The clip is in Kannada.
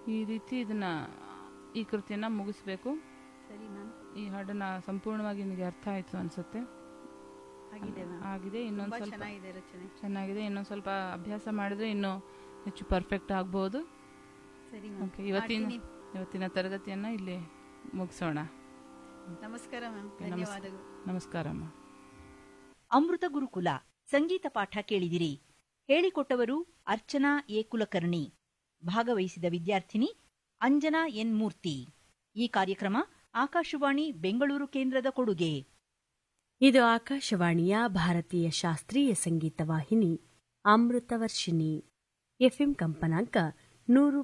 ಈ ರೀತಿ ಇದನ್ನ ಈ ಕೃತಿಯನ್ನ ಮುಗಿಸ್ಬೇಕು ಸರಿ ಮ್ಯಾಮ್ ಈ ಹಾಡನ್ನ ಸಂಪೂರ್ಣವಾಗಿ ನಿಮಗೆ ಅರ್ಥ ಆಯ್ತು ಅನ್ಸುತ್ತೆ ಆಗಿದೆ ಮ್ಯಾಮ್ ಆಗಿದೆ ಇನ್ನೊಂದು ತುಂಬಾ ಸ್ವಲ್ಪ ಚೆನ್ನಾಗಿದೆ ರಚನೆ ಚೆನ್ನಾಗಿದೆ ಇನ್ನೊಂದು ಸ್ವಲ್ಪ ಅಭ್ಯಾಸ ಮಾಡಿದ್ರೆ ಇನ್ನೂ ಹೆಚ್ಚು ಪರ್ಫೆಕ್ಟ್ ಆಗ್ಬೋದು ಸರಿ ಮ್ಯಾಮ್ ಓಕೆ ಇವತ್ತಿನ ಮಾಡ್ತೀನಿ. ಇವತ್ತಿನ ತರಗತಿಯನ್ನ ಇಲ್ಲಿ ಮುಗಿಸೋಣ ನಮಸ್ಕಾರ ಮ್ಯಾಮ್ ನಮಸ್- ಧನ್ಯವಾದಗಳು ನಮಸ್ಕಾರಮ್ಮ ಅಮೃತ ಗುರುಕುಲ ಸಂಗೀತ ಪಾಠ ಕೇಳಿದಿರಿ ಹೇಳಿಕೊಟ್ಟವರು ಅರ್ಚನಾ ಎ ಕುಲಕರ್ಣಿ ಭಾಗವಹಿಸಿದ ವಿದ್ಯಾರ್ಥಿನಿ ಅಂಜನಾ ಎನ್ ಮೂರ್ತಿ ಈ ಕಾರ್ಯಕ್ರಮ ಆಕಾಶವಾಣಿ ಬೆಂಗಳೂರು ಕೇಂದ್ರದ ಕೊಡುಗೆ ಇದು ಆಕಾಶವಾಣಿಯ ಭಾರತೀಯ ಶಾಸ್ತ್ರೀಯ ಸಂಗೀತ ವಾಹಿನಿ ಅಮೃತವರ್ಷಿಣಿ ಎಫ್ಎಂ ಕಂಪನಾಂಕ ನೂರು